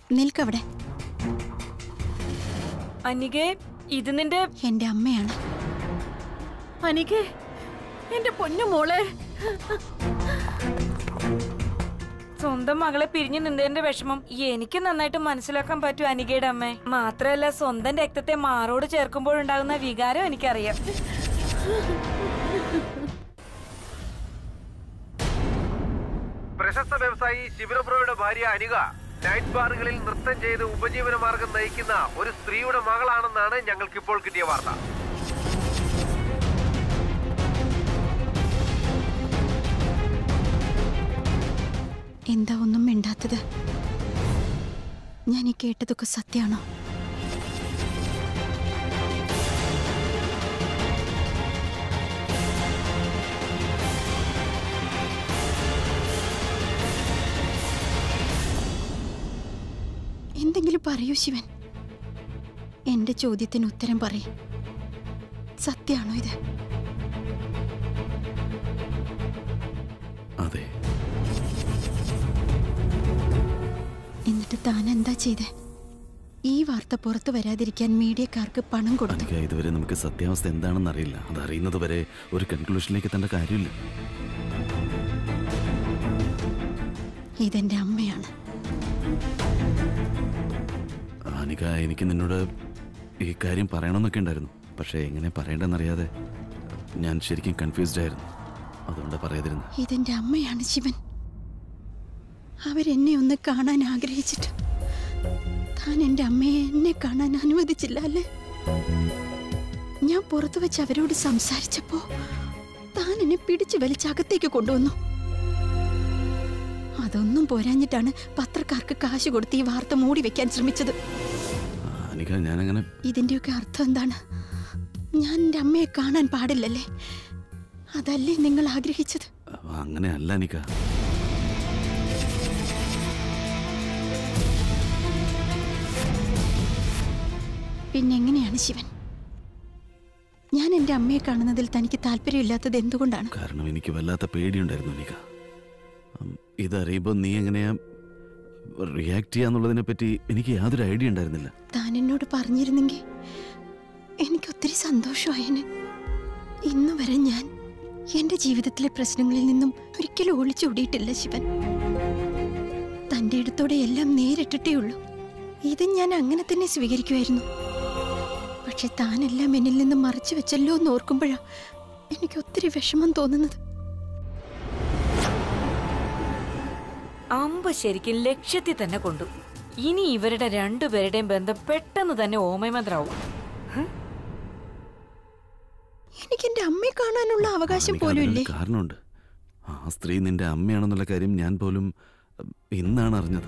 നിൽക്കവിടെ അനികെ ഇത് നിന്റെ എന്റെ അമ്മയാണ് അനികെ എന്റെ പൊന്നു മോളെ സ്വന്തം മകളെ പിരിഞ്ഞു നിന്നതിന്റെ വിഷമം എനിക്ക് നന്നായിട്ട് മനസ്സിലാക്കാൻ പറ്റും അനികയുടെ അമ്മ മാത്രമല്ല സ്വന്തം രക്തത്തെ മാറോട് ചേർക്കുമ്പോഴുണ്ടാകുന്ന വികാരം എനിക്കറിയാം പ്രശസ്ത വ്യവസായി ശിവരബ്രോയുടെ ഭാര്യ അനിക നൈറ്റ് ബാറുകളിൽ നൃത്തം ചെയ്ത് ഉപജീവന മാർഗം നയിക്കുന്ന ഒരു സ്ത്രീയുടെ മകളാണെന്നാണ് ഞങ്ങൾക്കിപ്പോൾ കിട്ടിയ വാർത്ത എന്താ ഒന്നും മിണ്ടാത്തത് ഞാൻ ഈ കേട്ടതൊക്കെ സത്യാണോ എന്തെങ്കിലും പറയൂ ശിവൻ എന്റെ ചോദ്യത്തിന് ഉത്തരം പറയും സത്യാണോ ഇത് അതെ എന്നിട്ട് താൻ എന്താ ചെയ്തേ ഈ വാർത്ത പുറത്തു വരാതിരിക്കാൻ മീഡിയക്കാർക്ക് പണം കൊടുത്തു അനിക ഇതുവരെ നമുക്ക് സത്യാവസ്ഥ എന്താണെന്ന് അറിയില്ല അതറിയുന്നത് വരെ ഒരു കൺക്ലൂഷനിലേക്ക് എത്തേണ്ട കാര്യമില്ല ഇതെന്റെ അമ്മയാണ് അനിക എനിക്ക് നിന്നോട് ഈ കാര്യം പറയണമെന്നൊക്കെ ഉണ്ടായിരുന്നു പക്ഷേ എങ്ങനെ പറയേണ്ടെന്നറിയാതെ ഞാൻ ശരിക്കും കൺഫ്യൂസ്ഡ് ആയിരുന്നു അതുകൊണ്ട് പറയാതിരുന്നു ഇതെന്റെ അമ്മയാണ് ശിവൻ അവരെന്നെ ഒന്ന് കാണാൻ ആഗ്രഹിച്ചിട്ട് താൻ എന്റെ അമ്മയെ എന്നെ കാണാൻ അനുവദിച്ചില്ല അല്ലേ ഞാൻ പുറത്തു വെച്ച് അവരോട് സംസാരിച്ചപ്പോ താൻ എന്നെ പിടിച്ചു വലിച്ചകത്തേക്ക് കൊണ്ടുവന്നു അതൊന്നും പോരാഞ്ഞിട്ടാണ് പത്രക്കാർക്ക് കാശ് കൊടുത്ത് ഈ വാർത്ത മൂടി വെക്കാൻ ശ്രമിച്ചത് ആ, അനിക ഞാനങ്ങനെ ഇതിന്റെയൊക്കെ അർത്ഥം എന്താണ് ഞാൻ എന്റെ അമ്മയെ കാണാൻ പാടില്ലല്ലേ അതല്ലേ നിങ്ങൾ ആഗ്രഹിച്ചത് അങ്ങനെ അല്ല അനിക പിന്നെ എങ്ങനെയാണ് ശിവൻ ഞാൻ എന്റെ അമ്മയെ കാണുന്നതിൽ തനിക്ക് താല്പര്യമില്ലാത്തത് എന്തുകൊണ്ടാണ് കാരണം എനിക്ക് വല്ലാത്ത പേടിയുണ്ടായിരുന്നു അനിക ഉം, ഇതറിയുമ്പോൾ നീ എങ്ങനെയാ റിയാക്ട് ചെയ്യാന്നുള്ളതിനെ പറ്റി എനിക്ക് യാതൊരു ഐഡിയ ഉണ്ടായിരുന്നില്ല താൻ എന്നോട് പറഞ്ഞിരുന്നെങ്കിൽ എനിക്ക് ഒത്തിരി സന്തോഷമായേനെ ഇന്ന് വരെ ഞാൻ എന്റെ ജീവിതത്തിലെ പ്രശ്നങ്ങളിൽ നിന്നും ഒരിക്കലും ഒളിച്ചോടിയിട്ടില്ല ശിവൻ തന്റെ അടുത്തോടെ എല്ലാം നേരിട്ടിട്ടേ ഉള്ളൂ ഇത് ഞാൻ അങ്ങനെ തന്നെ സ്വീകരിക്കുമായിരുന്നു പക്ഷെ താനെല്ലാം എന്നിൽ നിന്ന് മറച്ചു വെച്ചല്ലോ എന്ന് ഓർക്കുമ്പോഴാ എനിക്ക് ഒത്തിരി വിഷമം തോന്നുന്നത് അമ്പ് ശരിക്കും ലക്ഷ്യത്തിൽ തന്നെ കൊണ്ടു ഇനി ഇവരുടെ രണ്ടുപേരുടെയും ബന്ധം പെട്ടെന്ന് തന്നെ ഓമയമന്ത്രാവും എനിക്ക് എന്റെ അമ്മയെ കാണാനുള്ള അവകാശം അനിക, പോലും അതിനൊരു ഇല്ലേ കാരണമുണ്ട് ആ സ്ത്രീ നിന്റെ അമ്മയാണെന്നുള്ള കാര്യം ഞാൻ പോലും ഉം, ഇന്നാണ് അറിഞ്ഞത്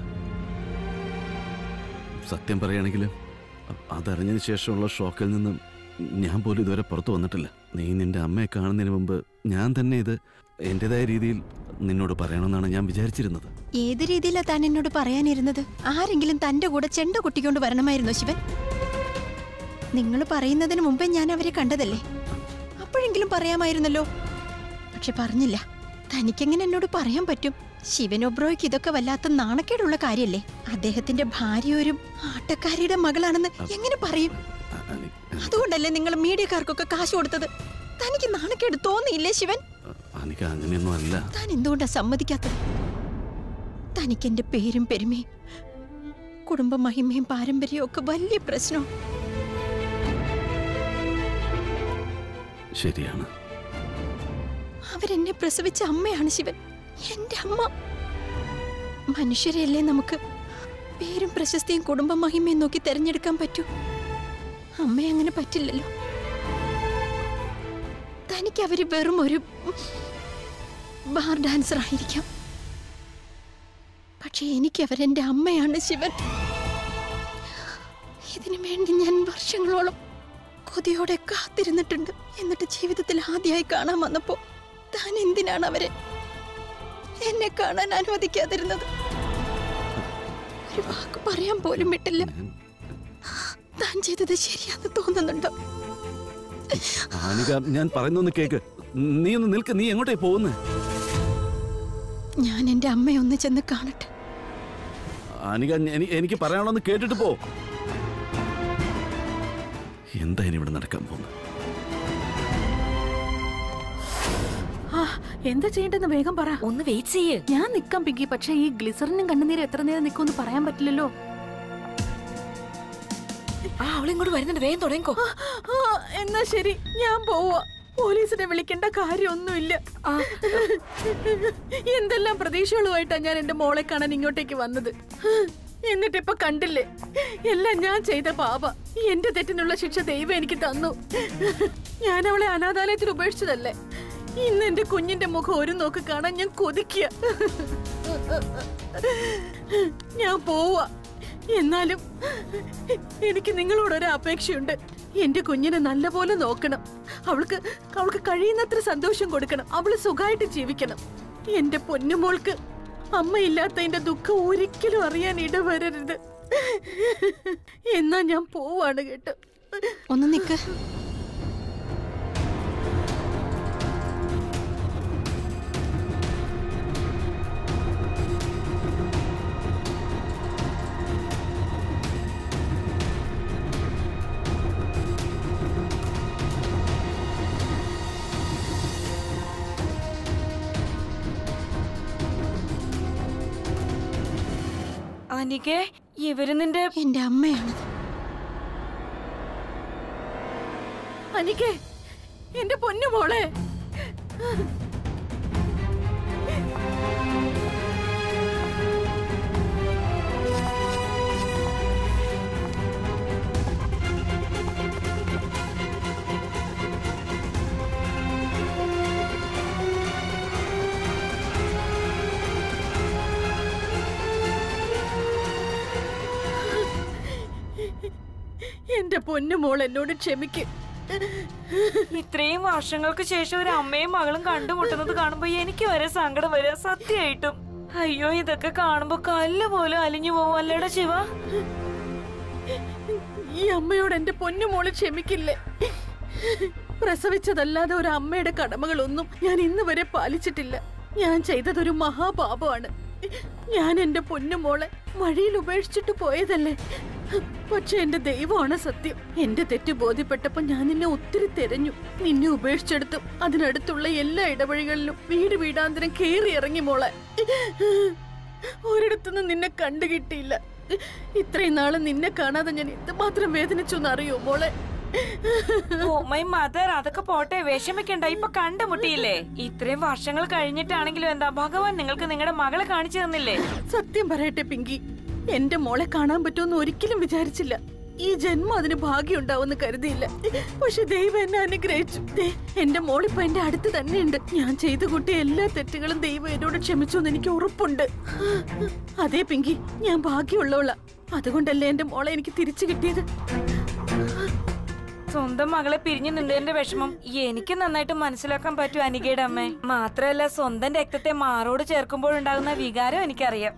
സത്യം പറയുകയാണെങ്കിൽ അതറിഞ്ഞതിന് ശേഷമുള്ള ഷോക്കിൽ നിന്നും ഞാൻ പോലും ഇതുവരെ പുറത്തു വന്നിട്ടില്ല നീ നിന്റെ അമ്മയെ കാണുന്നതിന് മുമ്പ് ഞാൻ തന്നെ ഇത് എൻ്റെതായ രീതിയിൽ നിന്നോട് പറയണമെന്നാണ് ഞാൻ വിചാരിച്ചിരുന്നത് ഏത് രീതിയിലാ താൻ എന്നോട് പറയാനിരുന്നത് ആരെങ്കിലും തന്റെ കൂടെ ചെണ്ട കൊട്ടിക്കൊണ്ട് വരണമായിരുന്നോ ശിവൻ നിങ്ങൾ പറയുന്നതിന് മുമ്പേ ഞാൻ അവരെ കണ്ടതല്ലേ അപ്പോഴെങ്കിലും പറയാമായിരുന്നല്ലോ പക്ഷെ പറഞ്ഞില്ല തനിക്കെങ്ങനെ എന്നോട് പറയാൻ പറ്റും ശിവൻ ഒബ്രോയ്ക്ക് ഇതൊക്കെ വല്ലാത്ത നാണക്കേടുള്ള കാര്യല്ലേ അദ്ദേഹത്തിന്റെ ഭാര്യ ഒരു ആട്ടക്കാരിയുടെ മകളാണെന്ന് എങ്ങനെ പറയും അ- അനി- അതുകൊണ്ടല്ലേ നിങ്ങൾ മീഡിയക്കാർക്കൊക്കെ കാശ് കൊടുത്തത് തനിക്ക് നാണക്കേട് തോന്നിയില്ലേ ശിവൻ അനിക അങ്ങനെയൊന്നും അല്ല താൻ എന്തുകൊണ്ടാ സമ്മതിക്കാത്തത് തനിക്ക് എന്റെ പേരും പെരുമയും കുടുംബ മഹിമയും പാരമ്പര്യവും ഒക്കെ വലിയ പ്രശ്നം ശരിയാണ് അവരെന്നെ പ്രസവിച്ച അമ്മയാണ് ശിവൻ എന്റെ അമ്മ മനുഷ്യരെയല്ലേ നമുക്ക് പേരും പ്രശസ്തിയും കുടുംബ മഹിമയും നോക്കി തെരഞ്ഞെടുക്കാൻ പറ്റൂ അമ്മയെ അങ്ങനെ പറ്റില്ലല്ലോ തനിക്ക് അവര് വെറും ഒരു ബാർ ഡാൻസർ ആയിരിക്കാം പക്ഷെ എനിക്ക് അവരെന്റെ അമ്മയാണ് ശിവൻ ഇതിനു വേണ്ടി ഞാൻ വർഷങ്ങളോളം കൊതിയോടെ കാത്തിരുന്നിട്ടുണ്ട് എന്നിട്ട് ജീവിതത്തിൽ ആദ്യമായി കാണാൻ വന്നപ്പോ താൻ എന്തിനാണ് അവരെ എന്നെ കാണാൻ അനുവദിക്കാതിരുന്നത് ഒരു വാക്ക് പറയാൻ പോലും വിട്ടില്ല ഞാൻ താൻ ചെയ്തത് ശരിയാന്ന് തോന്നുന്നുണ്ടോ അനിക ഞാൻ പറയുന്നൊന്ന് കേക്ക് നീ ഒന്ന് നിൽക്ക് നീ എങ്ങോട്ടേ പോകുന്നേ ഞാൻ എന്റെ അമ്മയെ ഒന്ന് ചെന്ന് കാണട്ടെ അനിക എനി- എനിക്ക് പറയാനുള്ളതെന്ന് കേട്ടിട്ട് പോ എന്താ ഇനി ഇവിടെ നടക്കാൻ പോകുന്നത് ആ, എന്താ ചെയ്യേണ്ടെന്ന് വേഗം പറ ഒന്ന് വെയിറ്റ് ചെയ്യ് ഞാൻ നിക്കാം പിങ്കി പക്ഷെ ഈ ഗ്ലിസറിനും കണ്ണുനീരും എത്ര നേരം നിൽക്കുമെന്ന് പറയാൻ പറ്റില്ലല്ലോ ആ അവളിങ്ങോട്ട് വരുന്നുണ്ട് വേഗം തുടങ്ങിക്കോ ആ, എന്നാ ശരി ഞാൻ പോവാ പോലീസിനെ വിളിക്കേണ്ട കാര്യമൊന്നുമില്ല ആ. എന്തെല്ലാം പ്രതീക്ഷകളുമായിട്ടാ ഞാൻ എന്റെ മോളെ കാണാൻ ഇങ്ങോട്ടേക്ക് വന്നത് എന്നിട്ട് ഇപ്പൊ കണ്ടില്ലേ എല്ലാം ഞാൻ ചെയ്ത പാപ എന്റെ തെറ്റിനുള്ള ശിക്ഷ ദൈവം എനിക്ക് തന്നു ഞാൻ അവളെ അനാഥാലയത്തിൽ ഉപേക്ഷിച്ചതല്ലേ ഇന്ന് എന്റെ കുഞ്ഞിന്റെ മുഖം ഒരു നോക്ക് കാണാൻ ഞാൻ കൊതിക്കുക ഞാൻ പോവാ എന്നാലും എനിക്ക് നിങ്ങളോട് ഒരു അപേക്ഷയുണ്ട് എന്റെ കുഞ്ഞിനെ നല്ലപോലെ നോക്കണം അവൾക്ക് അവൾക്ക് കഴിയുന്നത്ര സന്തോഷം കൊടുക്കണം അവള് സുഖമായിട്ട് ജീവിക്കണം എന്റെ പൊന്നുമോൾക്ക് അമ്മയില്ലാത്തതിന്റെ ദുഃഖം ഒരിക്കലും അറിയാൻ ഇടവരരുത് എന്നാ ഞാൻ പോവാണ് കേട്ടോ ഒന്ന് നിക്ക് അനികെ ഇവര് നിന്റെ എന്റെ അമ്മയാണ് അനിക്കേ എന്റെ പൊന്നുമോളെ എന്റെ പൊന്നുമോൾ എന്നോട് ക്ഷമിക്ക് ഇത്രയും വർഷങ്ങൾക്ക് ശേഷം ഒരു അമ്മയും മകളും കണ്ടുമുട്ടുന്നത് കാണുമ്പോ എനിക്ക് വരെ സങ്കടം വരിക സത്യമായിട്ടും അയ്യോ ഇതൊക്കെ കാണുമ്പോ കല്ല് പോലും അലിഞ്ഞു പോവും അല്ലേടാ ശിവ ഈ അമ്മയോട് എന്റെ പൊന്നുമോള് ക്ഷമിക്കില്ലേ പ്രസവിച്ചതല്ലാതെ ഒരു അമ്മയുടെ കടമകളൊന്നും ഞാൻ ഇന്ന് വരെ പാലിച്ചിട്ടില്ല ഞാൻ ചെയ്തതൊരു മഹാപാപമാണ് ഞാൻ എന്റെ പൊന്നുമോളെ വഴിയിൽ ഉപേക്ഷിച്ചിട്ട് പോയതല്ലേ പക്ഷെ എന്റെ ദൈവമാണ് സത്യം എന്റെ തെറ്റ് ബോധ്യപ്പെട്ടപ്പോ ഞാൻ നിന്നെ ഒത്തിരി തെരഞ്ഞു നിന്നെ ഉപേക്ഷിച്ചെടുത്തും അതിനടുത്തുള്ള എല്ലാ ഇടവഴികളിലും വീട് വീടാന്തരം കേറി ഇറങ്ങി മോളെ ഒരിടത്തുനിന്ന് നിന്നെ കണ്ടു കിട്ടിയില്ല ഇത്രയും നാള് നിന്നെ കാണാതെ ഞാൻ എന്തുമാത്രം വേദനിച്ചു എന്നറിയോ മോളെ ഓ മൈ മദർ അതൊക്കെ പോട്ടെ വിഷമിക്കണ്ട ഇപ്പൊ കണ്ടുമുട്ടിയില്ലേ ഇത്രയും വർഷങ്ങൾ കഴിഞ്ഞിട്ടാണെങ്കിലും എന്താ ഭഗവാൻ നിങ്ങൾക്ക് നിങ്ങളുടെ മകളെ കാണിച്ചു തന്നില്ലേ സത്യം പറയട്ടെ പിങ്കി എന്റെ മോളെ കാണാൻ പറ്റുമെന്ന് ഒരിക്കലും വിചാരിച്ചില്ല ഈ ജന്മം അതിന് ഭാഗ്യമുണ്ടാവുമെന്ന് കരുതിയില്ല പക്ഷെ ദൈവം എന്നെ അനുഗ്രഹിച്ചു ദേ, എന്റെ മോളിപ്പോ എന്റെ അടുത്ത് തന്നെയുണ്ട് ഞാൻ ചെയ്തു കൂട്ടിയ എല്ലാ തെറ്റുകളും ദൈവം എന്നോട് ക്ഷമിച്ചു എന്ന് എനിക്ക് ഉറപ്പുണ്ട് അതെ പിങ്കി ഞാൻ ഭാഗ്യമുള്ളവളാ അതുകൊണ്ടല്ലേ എന്റെ മോളെ എനിക്ക് തിരിച്ചു കിട്ടിയത് സ്വന്തം മകളെ പിരിഞ്ഞു നിന്നതിന്റെ വിഷമം എനിക്ക് നന്നായിട്ട് മനസ്സിലാക്കാൻ പറ്റും അനികയുടെ അമ്മേ മാത്രമല്ല സ്വന്തം രക്തത്തെ മാറോട് ചേർക്കുമ്പോഴുണ്ടാകുന്ന വികാരം എനിക്കറിയാം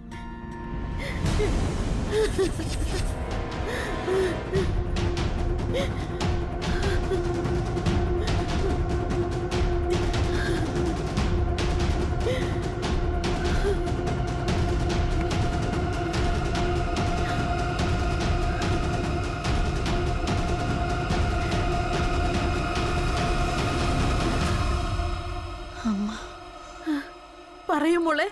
അമ്മ പറയൂ മോളെ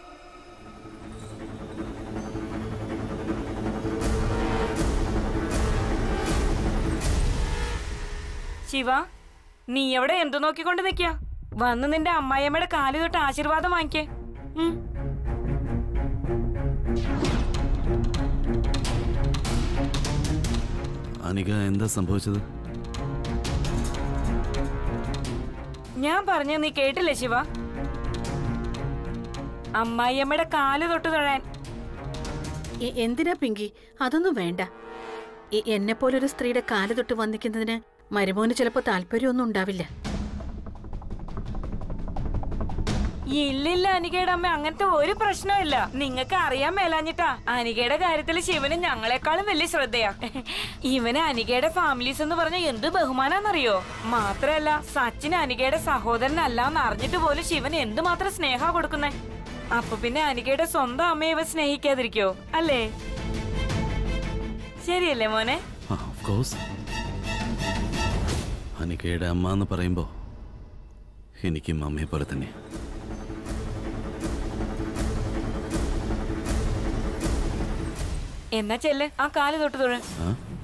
ശിവ നീ എവിടെ എന്തു നോക്കിക്കൊണ്ട് നിക്ക വന്ന് നിന്റെ അമ്മായിയമ്മയുടെ കാല് തൊട്ട് ആശീർവാദം വാങ്ങിക്കേ ഉം. അനിക എന്താ സംഭവിച്ചത് ഞാൻ പറഞ്ഞ നീ കേട്ടില്ലേ ശിവ അമ്മായിയമ്മയുടെ കാല് തൊട്ട് തൊഴാൻ എ- എന്തിനാ പിങ്കി അതൊന്നും വേണ്ട എന്നെ പോലൊരു സ്ത്രീയുടെ കാല് തൊട്ട് വന്നിക്കുന്നതിന് മരുമോന് ചിലപ്പോ താല്പര്യമൊന്നും ഉണ്ടാവില്ല ഇല്ലില്ല അനികയുടെ അമ്മ അങ്ങനത്തെ ഒരു പ്രശ്നമില്ല നിങ്ങൾക്ക് അറിയാൻ മേലാഞ്ഞിട്ടാ അനികയുടെ കാര്യത്തിൽ ശിവന് ഞങ്ങളെക്കാളും വലിയ ശ്രദ്ധയാ ഇവന് അനികയുടെ ഫാമിലീസ് എന്ന് പറഞ്ഞ എന്ത് ബഹുമാനാന്നറിയോ മാത്രല്ല സച്ചിൻ അനികയുടെ സഹോദരനല്ല എന്ന് അറിഞ്ഞിട്ട് പോലും ശിവൻ എന്തുമാത്രം സ്നേഹ കൊടുക്കുന്നേ അപ്പൊ പിന്നെ അനികയുടെ സ്വന്തം അമ്മയെ ഇവ സ്നേഹിക്കാതിരിക്കോ അല്ലേ ശരിയല്ലേ മോനെ ആ ഓഫ് കോഴ്സ് അനിക്കയുടെ അമ്മ എന്ന് പറയുമ്പോൾ എനിക്കും അമ്മയെ പോലെ തന്നെ എന്നാ ചെല്ല് ആ കാല് തൊട്ട് തൊഴ ആ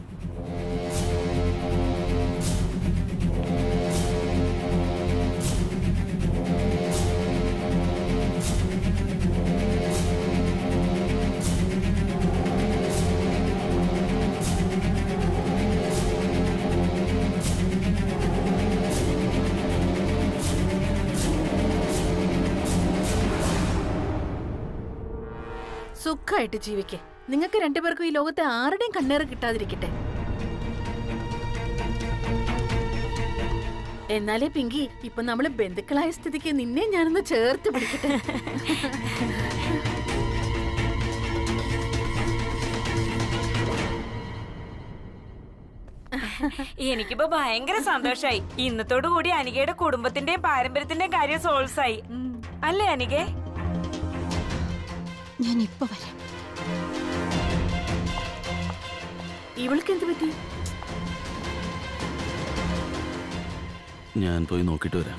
സുഖമായിട്ട് ജീവിക്കേ നിങ്ങൾക്ക് രണ്ടുപേർക്കും ഈ ലോകത്തെ ആരുടെയും കണ്ണേറ് കിട്ടാതിരിക്കട്ടെ എന്നാലേ പിങ്കി ഇപ്പൊ നമ്മള് ബന്ധുക്കളായ സ്ഥിതിക്ക് നിന്നെ ഞാനൊന്ന് ചേർത്ത് പിടിക്കട്ടെ എനിക്കിപ്പോ ഭയങ്കര സന്തോഷായി ഇന്നത്തോടു കൂടി അനികയുടെ കുടുംബത്തിന്റെയും പാരമ്പര്യത്തിന്റെയും കാര്യം സോൾസ് ആയി അല്ലേ അനികെ ഞാൻ ഇപ്പൊ വരാം ഇവൾക്ക് എന്ത് പറ്റി ഞാൻ പോയി നോക്കിയിട്ട് വരാം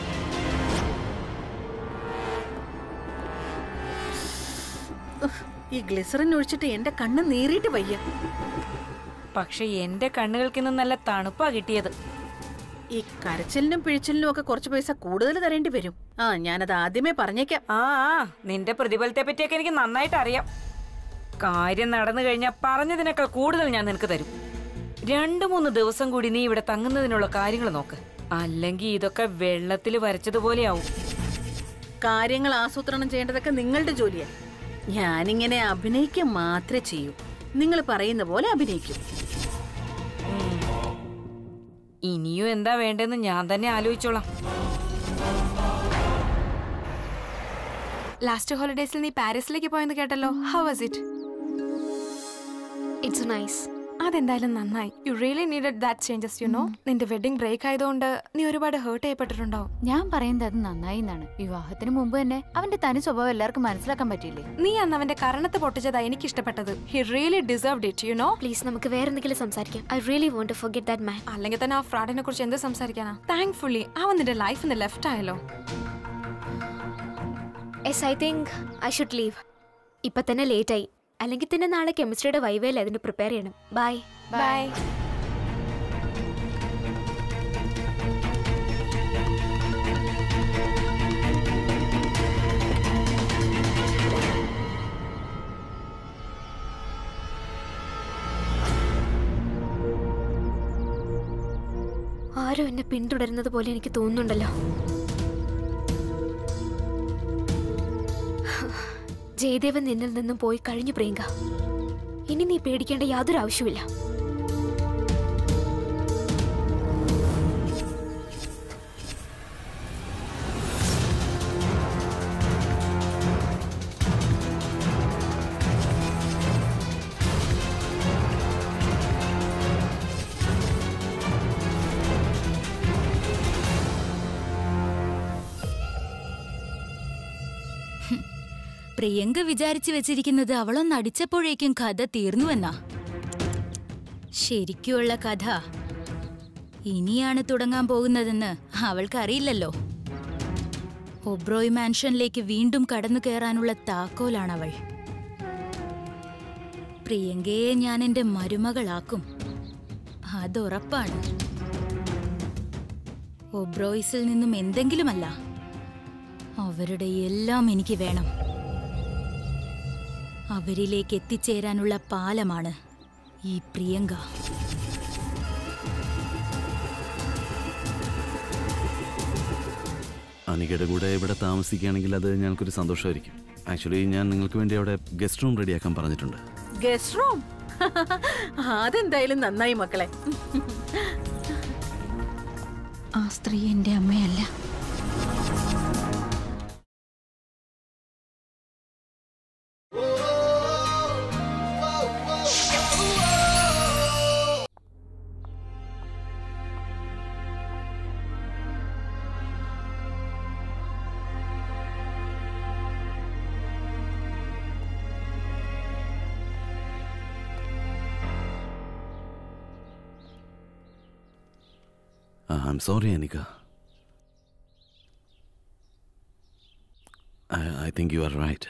ഈ ഗ്ലിസറിൻ ഒഴിച്ചിട്ട് എന്റെ കണ്ണ് നീറിയിട്ട് വയ്യ പക്ഷെ എന്റെ കണ്ണുകൾക്ക് ഇന്ന് നല്ല തണുപ്പാ കിട്ടിയത് ഈ കരച്ചിലിനും പിഴിച്ചിലിനും ഒക്കെ കുറച്ച് പൈസ കൂടുതൽ തരേണ്ടി വരും ആ ഞാനത് ആദ്യമേ പറഞ്ഞേക്കാം ആ ആ, നിന്റെ പ്രതിഫലത്തെ പറ്റിയൊക്കെ എനിക്ക് നന്നായിട്ട് അറിയാം കാര്യം നടന്നു കഴിഞ്ഞാൽ പറഞ്ഞതിനേക്കാൾ കൂടുതൽ ഞാൻ നിനക്ക് തരും രണ്ടു മൂന്ന് ദിവസം കൂടി നീ ഇവിടെ തങ്ങുന്നതിനുള്ള കാര്യങ്ങൾ നോക്ക് അല്ലെങ്കിൽ ഇതൊക്കെ വെള്ളത്തിൽ വരച്ചതുപോലെയാവും കാര്യങ്ങൾ ആസൂത്രണം ചെയ്യേണ്ടതൊക്കെ നിങ്ങളുടെ ജോലിയാ ഞാനിങ്ങനെ അഭിനയിക്കുക മാത്രമേ ചെയ്യൂ നിങ്ങൾ പറയുന്ന പോലെ അഭിനയിക്കും ഇനിയും എന്താ വേണ്ടെന്ന് ഞാൻ തന്നെ ആലോചിച്ചോളാം ലാസ്റ്റ് ഹോളിഡേസിൽ നീ പാരീസിലേക്ക് പോയെന്ന് കേട്ടല്ലോ how was it it's nice അതെന്തായാലും നന്നായി you really needed that changes you know നിന്റെ വെഡിങ് ബ്രേക്ക് ആയതുകൊണ്ട് നീ ഒരുപാട് ഹേർട്ട് ചെയ്യപ്പെട്ടിട്ടുണ്ടാവും ഞാൻ പറയുന്നത് അത് നന്നായി എന്നാണ് വിവാഹത്തിന് മുമ്പ് തന്നെ അവന്റെ തനി സ്വഭാവം എല്ലാവർക്കും മനസ്സിലാക്കാൻ പറ്റിയില്ലേ നീ അന്ന് അവന്റെ കരണത്ത് പൊട്ടിച്ചതാ എനിക്ക് ഇഷ്ടപ്പെട്ടത് he really deserved it you know please നമുക്ക് വേറെ എന്തെങ്കിലും സംസാരിക്കാം I really want to forget that man അല്ലെങ്കിൽ തന്നെ ആ ഫ്രാഡിനെ കുറിച്ച് എന്ത് സംസാരിക്കാനാ താങ്ക്ഫുള്ളി അവൻ നിന്റെ ലൈഫിൽ നിന്ന് ലെഫ്റ്റ് ആയല്ലോ yes I think I should leave ഇപ്പൊ തന്നെ ലേറ്റ് ആയി അല്ലെങ്കിൽ തന്നെ നാളെ കെമിസ്ട്രിയുടെ വൈവേൽ അതിന് പ്രിപ്പയർ ചെയ്യണം ബൈ ബൈ ആരോ എന്നെ പിന്തുടരുന്നത് പോലെ എനിക്ക് തോന്നുന്നുണ്ടല്ലോ ജയദേവൻ നിന്നിൽ നിന്നും പോയി കഴിഞ്ഞു പ്രിയങ്ക ഇനി നീ പേടിക്കേണ്ട യാതൊരു ആവശ്യമില്ല പ്രിയങ്ക വിചാരിച്ചു വെച്ചിരിക്കുന്നത് അവളൊന്ന് അടിച്ചപ്പോഴേക്കും കഥ തീർന്നുവെന്നാ ശരിക്കുള്ള കഥ ഇനിയാണ് തുടങ്ങാൻ പോകുന്നതെന്ന് അവൾക്കറിയില്ലല്ലോ ഒബ്രോയ് മാൻഷനിലേക്ക് വീണ്ടും കടന്നു കയറാനുള്ള താക്കോലാണവൾ പ്രിയങ്കയെ ഞാൻ എന്റെ മരുമകളാക്കും അതുറപ്പാണ് ഒബ്രോയ്സിൽ നിന്നും എന്തെങ്കിലുമല്ല അവരുടെ എല്ലാം എനിക്ക് വേണം അവരിലേക്ക് എത്തിച്ചേരാനുള്ള പാലമാണ് ഈ പ്രിയങ്ക അനികയുടെ കൂടെ ഇവിടെ താമസിക്കുകയാണെങ്കിൽ അത് ഞങ്ങൾക്കൊരു സന്തോഷമായിരിക്കും ആക്ച്വലി ഞാൻ നിങ്ങൾക്ക് വേണ്ടി അവിടെ ഗസ്റ്റ് റൂം റെഡിയാക്കാൻ പറഞ്ഞിട്ടുണ്ട് ഗസ്റ്റ് റൂം അതെന്തായാലും നന്നായി മക്കളെ ആ സ്ത്രീ എൻ്റെ അമ്മയല്ല I'm sorry Anika I think you are right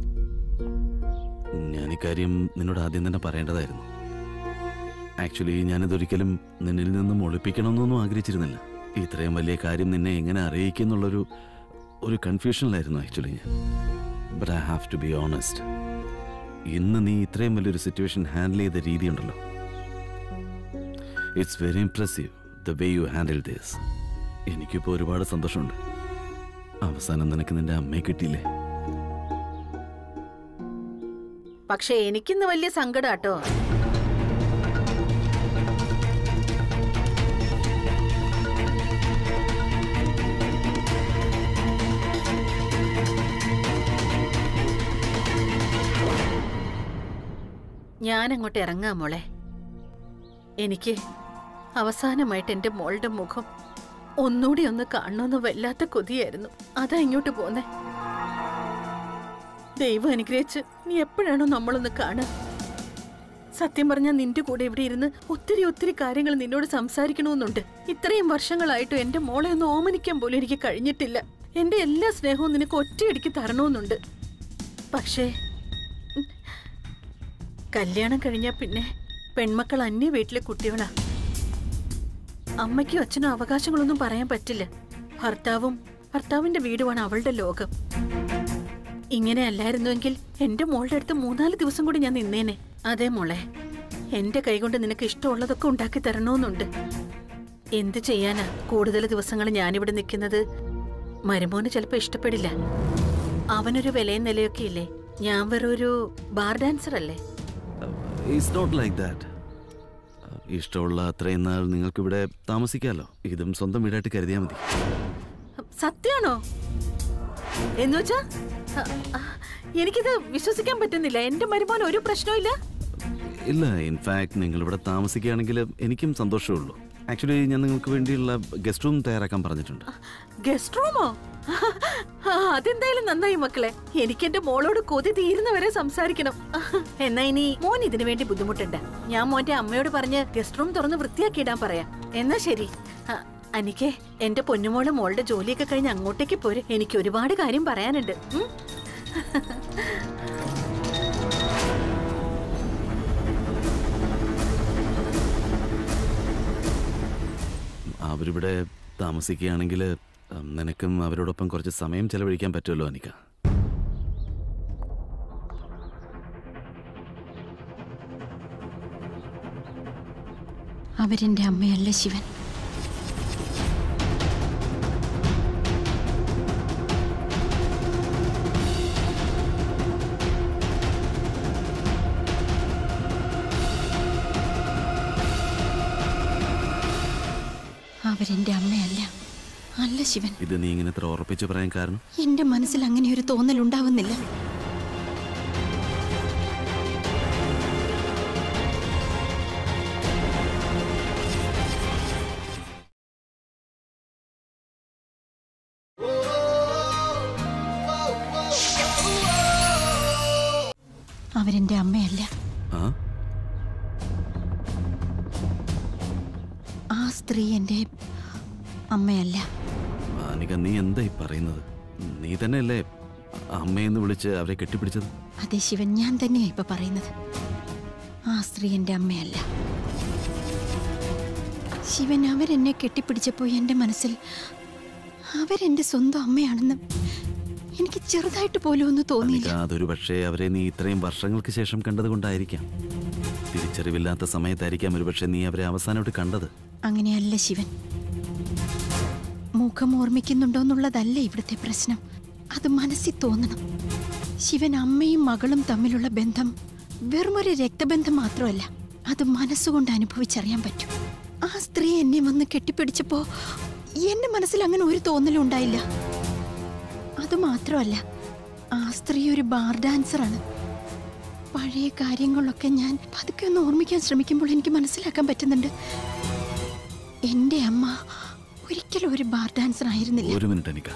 ഞാൻ ഇക്കാര്യം നിന്നോട് ആദ്യം തന്നെ പറയേണ്ടതായിരുന്നു ആക്ച്വലി ഞാനിതൊരിക്കലും നിന്നിൽ നിന്നും ഒളിപ്പിക്കണമെന്നൊന്നും ആഗ്രഹിച്ചിരുന്നില്ല ഇത്രയും വലിയ കാര്യം നിന്നെ എങ്ങനെ അറിയിക്കുന്നുള്ളൊരു ഒരു കൺഫ്യൂഷനിലായിരുന്നു ആക്ച്വലി ഞാൻ but I have to be honest ഇന്ന് നീ ഇത്രയും വലിയൊരു സിറ്റുവേഷൻ ഹാൻഡിൽ ചെയ്ത രീതി ഉണ്ടല്ലോ it's very impressive the way you handle this എനിക്കിപ്പോൾ ഒരുപാട് സന്തോഷമുണ്ട് അവസാനം നിനക്ക് നിന്റെ അമ്മയെ കിട്ടിയില്ലേ പക്ഷെ എനിക്കിന്ന് വലിയ സങ്കടാട്ടോ ഞാൻ അങ്ങോട്ട് ഇറങ്ങാം മോളെ എനിക്ക് അവസാനമായിട്ട് എന്റെ മോളുടെ മുഖം ഒന്നുകൂടി ഒന്ന് കാണണമെന്ന് വല്ലാത്ത കൊതിയായിരുന്നു അതാ ഇങ്ങോട്ട് പോന്നെ ദൈവം അനുഗ്രഹിച്ച് നീ എപ്പോഴാണോ നമ്മളൊന്ന് കാണുക സത്യം പറഞ്ഞാൽ നിന്റെ കൂടെ ഇവിടെ ഇരുന്ന് ഒത്തിരി ഒത്തിരി കാര്യങ്ങൾ നിന്നോട് സംസാരിക്കണമെന്നുണ്ട് ഇത്രയും വർഷങ്ങളായിട്ടും എന്റെ മോളെ ഒന്ന് ഓമനിക്കാൻ പോലും എനിക്ക് കഴിഞ്ഞിട്ടില്ല എന്റെ എല്ലാ സ്നേഹവും നിനക്ക് ഒറ്റയടിക്ക് തരണമെന്നുണ്ട് പക്ഷേ ഉം, കല്യാണം കഴിഞ്ഞാൽ പിന്നെ പെൺമക്കൾ അന്യ വീട്ടിലെ കുട്ടികളാ അമ്മയ്ക്കും അച്ഛനും അവകാശങ്ങളൊന്നും പറയാൻ പറ്റില്ല ഭർത്താവും ഭർത്താവിന്റെ വീടുമാണ് അവളുടെ ലോകം ഇങ്ങനെ അല്ലായിരുന്നുവെങ്കിൽ എന്റെ മോളുടെ അടുത്ത് മൂന്നാല് ദിവസം കൂടി ഞാൻ നിന്നേനെ അതെ മോളെ എന്റെ കൈകൊണ്ട് നിനക്ക് ഇഷ്ടമുള്ളതൊക്കെ ഉണ്ടാക്കി തരണമെന്നുണ്ട് എന്ത് ചെയ്യാനാ കൂടുതൽ ദിവസങ്ങൾ ഞാനിവിടെ നിൽക്കുന്നത് മരുമോന് ചിലപ്പോ ഇഷ്ടപ്പെടില്ല അവനൊരു വിലയും നിലയൊക്കെ ഇല്ലേ ഞാൻ വെറും ഒരു ബാർ ഡാൻസർ അല്ലേ ഇറ്റ്സ് നോട്ട് ലൈക്ക് ദാറ്റ് ഇഷ്ടമുള്ള അത്രയും നാൾ നിങ്ങൾക്കിവിടെ താമസിക്കാമല്ലോ ഇതും സ്വന്തം വീടായിട്ട് കരുതിയാൽ മതി സത്യാണോ എന്നുവെച്ചാ അ- അ- എനിക്കിത് വിശ്വസിക്കാൻ പറ്റുന്നില്ല എന്റെ മരുമോൻ ഒരു പ്രശ്നമില്ല ഇല്ല ഇൻഫാക്ട് നിങ്ങൾ ഇവിടെ താമസിക്കുകയാണെങ്കിൽ എനിക്കും സന്തോഷമേ ഉള്ളൂ ആക്ച്വലി ഞാൻ നിങ്ങൾക്ക് വേണ്ടിയുള്ള ഗസ്റ്റ് റൂം തയ്യാറാക്കാൻ പറഞ്ഞിട്ടുണ്ട് ഗസ്റ്റ് റൂമോ ആ, അതെന്തായാലും നന്നായി മക്കളെ എനിക്ക് എന്റെ മോളോട് കൊതി തീരുന്നവരെ സംസാരിക്കണം എന്നാ ഇനി മോൻ ഇതിനു വേണ്ടി ബുദ്ധിമുട്ടുണ്ട് ഞാൻ മോന്റെ അമ്മയോട് പറഞ്ഞ് ഗസ്റ്റ് റൂം തുറന്ന് വൃത്തിയാക്കിയിടാൻ പറയാം എന്നാ ശരി ആ, അനിക്കേ എന്റെ പൊന്നുമോള് മോളുടെ ജോലിയൊക്കെ കഴിഞ്ഞ് അങ്ങോട്ടേക്ക് പോര് എനിക്ക് ഒരുപാട് കാര്യം പറയാനുണ്ട് ഉം? അവരിവിടെ താമസിക്കുകയാണെങ്കിൽ ഉം, നിനക്കും അവരോടൊപ്പം കുറച്ച് സമയം ചെലവഴിക്കാൻ പറ്റുമല്ലോ അനിക്ക അവരെന്റെ അമ്മയല്ല ശിവൻ അവരെന്റെ അമ്മയല്ല അല്ല ശിവൻ ഇത് നീ ഇങ്ങനെ ഇത്ര ഉറപ്പിച്ച് പറയാൻ കാരണം എന്റെ മനസ്സിൽ അങ്ങനെ ഒരു തോന്നൽ ഉണ്ടാവുന്നില്ല അവരെന്റെ അമ്മയല്ല ആ ആ സ്ത്രീ എന്റെ അമ്മയല്ല അനിക നീ എന്തായി പറയുന്നത് നീ തന്നെയല്ലേ അമ്മയെന്ന് വിളിച്ച് അവരെ കെട്ടിപ്പിടിച്ചത് അതെ ശിവൻ ഞാൻ തന്നെയാ ഇപ്പൊ പറയുന്നത് ആ സ്ത്രീ എന്റെ അമ്മയല്ല ശിവൻ അവരെന്നെ കെട്ടിപ്പിടിച്ചപ്പോൾ എൻ്റെ മനസ്സിൽ അവരെന്റെ സ്വന്തം അമ്മയാണെന്ന് എനിക്ക് ചെറുതായിട്ട് പോലും ഒന്നും തോന്നിയില്ല അനിക അതൊരു പക്ഷേ അവരെ നീ ഇത്രയും വർഷങ്ങൾക്ക് ശേഷം കണ്ടത് കൊണ്ടായിരിക്കാം തിരിച്ചറിവില്ലാത്ത സമയത്തായിരിക്കാം ഒരു പക്ഷേ നീ അവരെ അവസാനമായിട്ട് കണ്ടത് അങ്ങനെയല്ല ശിവൻ മുഖം ഓർമ്മിക്കുന്നുണ്ടോ എന്നുള്ളതല്ല ഇവിടുത്തെ പ്രശ്നം അത് മനസ്സിൽ തോന്നണം ശിവൻ അമ്മയും മകളും തമ്മിലുള്ള ബന്ധം വെറുമൊരു രക്തബന്ധം മാത്രമല്ല അത് മനസ്സുകൊണ്ട് അനുഭവിച്ചറിയാൻ പറ്റും ആ സ്ത്രീ എന്നെ വന്ന് കെട്ടിപ്പിടിച്ചപ്പോ എന്റെ മനസ്സിൽ അങ്ങനെ ഒരു തോന്നലും ഉണ്ടായില്ല അത് മാത്രമല്ല ആ സ്ത്രീ ഒരു ബാർ ഡാൻസറാണ് പഴയ കാര്യങ്ങളൊക്കെ ഞാൻ പതുക്കെ ഒന്ന് ഓർമ്മിക്കാൻ ശ്രമിക്കുമ്പോൾ എനിക്ക് മനസ്സിലാക്കാൻ പറ്റുന്നുണ്ട് എന്റെ അമ്മ ഒരിക്കലും ഒരു ബാർ ഡാൻസർ ആയിരുന്നില്ല ഒരു മിനിറ്റ് അനിക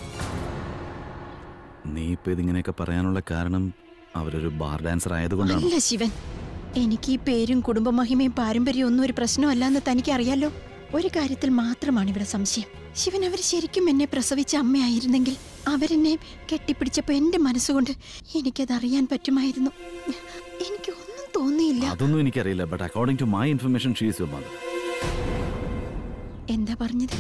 നീ ഇപ്പൊ ഇതിങ്ങനെയൊക്കെ പറയാനുള്ള കാരണം അവരൊരു ബാർ ഡാൻസർ ആയതുകൊണ്ടാണ് അല്ല ശിവൻ എനിക്ക് ഈ പേരും കുടുംബമഹിമയും പാരമ്പര്യവും ഒന്നും ഒരു പ്രശ്നമല്ല എന്ന് തനിക്ക് അറിയാലോ ഒരു കാര്യത്തിൽ മാത്രമാണ് ഇവിടെ സംശയം ശിവൻ അവർ ശരിക്കും എന്നെ പ്രസവിച്ച അമ്മയായിരുന്നെങ്കിൽ അവരെന്നെ കെട്ടിപ്പിടിച്ചപ്പോൾ എൻ്റെ മനസ്സുകൊണ്ട് എനിക്കത് അറിയാൻ പറ്റുമായിരുന്നു എനിക്ക് ഒന്നും തോന്നിയില്ല അതൊന്നും എനിക്കറിയില്ല but according to my information she's your mother എന്താ പറഞ്ഞത്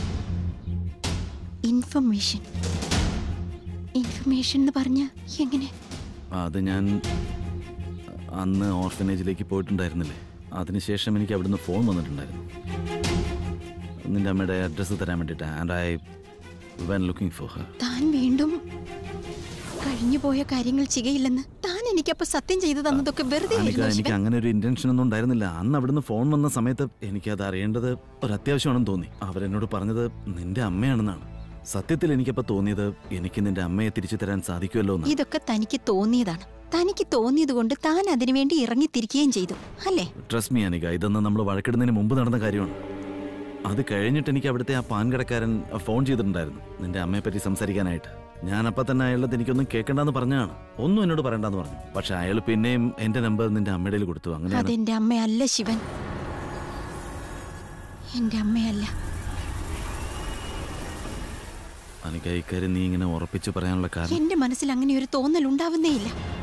ഇൻഫർമേഷൻ ഇൻഫർമേഷൻ എന്ന് പറഞ്ഞ എങ്ങനെ അത് ഞാൻ അന്ന് ഓർഫനേജിലേക്ക് പോയിട്ടുണ്ടായിരുന്നില്ലേ അതിനുശേഷം എനിക്ക് അവിടുന്ന് ഫോൺ വന്നിട്ടുണ്ടായിരുന്നു നിന്റെ അമ്മയുടെ അഡ്രസ്സ് തരാൻ വേണ്ടിയിട്ട് and I when looking for her താൻ വീണ്ടും കഴിഞ്ഞു പോയ കാര്യങ്ങൾ ചെയ്യില്ലെന്ന് താൻ എനിക്കപ്പോ സത്യം ചെയ്തു തന്നതൊക്കെ വെറുതെ അനിക ആയിരുന്നു എനിക്ക് ശിവൻ അങ്ങനെ ഒരു ഇന്റൻഷൻ ഒന്നും ഉണ്ടായിരുന്നില്ല അന്ന് അവിടുന്ന് ഫോൺ വന്ന സമയത്ത് എനിക്കത് അറിയേണ്ടത് ഒരു അത്യാവശ്യമാണെന്ന് തോന്നി അവരെന്നോട് പറഞ്ഞത് നിന്റെ അമ്മയാണെന്നാണ് സത്യത്തിൽ എനിക്കപ്പോൾ തോന്നിയത് എനിക്ക് നിന്റെ അമ്മയെ തിരിച്ചു തരാൻ സാധിക്കുമല്ലോ എന്ന് ഇതൊക്കെ തനിക്ക് തോന്നിയതാണ് തനിക്ക് തോന്നിയത് കൊണ്ട് താൻ അതിനുവേണ്ടി ഇറങ്ങിത്തിരിക്കുകയും ചെയ്തു അല്ലേ ട്രസ്റ്റ് മീ അനിക ഇതൊന്നും നമ്മൾ വഴക്കിടുന്നതിന് മുമ്പ് നടന്ന കാര്യമാണ് അത് കഴിഞ്ഞിട്ട് എനിക്ക് അവിടുത്തെ ആ പാൻ കടക്കാരൻ ഫോൺ ചെയ്തിട്ടുണ്ടായിരുന്നു നിന്റെ അമ്മയെ പറ്റി സംസാരിക്കാനായിട്ട് ഞാൻ അപ്പം തന്നെ അയാളുടെ എനിക്കൊന്നും കേൾക്കണ്ടെന്ന് പറഞ്ഞാണ് ഒന്നും എന്നോട് പറയണ്ടെന്ന് പറഞ്ഞു പക്ഷെ അയാൾ പിന്നെയും എന്റെ നമ്പർ നിന്റെ അമ്മയുടെ കയ്യിൽ കൊടുത്തു അങ്ങനെയാണ് അതെന്റെ അമ്മയല്ല ശിവൻ എന്റെ അമ്മയല്ല അനിക ഇക്കാര്യം നീ ഇങ്ങനെ ഉറപ്പിച്ച് പറയാനുള്ള കാരണം എന്റെ മനസ്സിൽ അങ്ങനെ ഒരു തോന്നൽ ഉണ്ടാവുന്നേയില്ല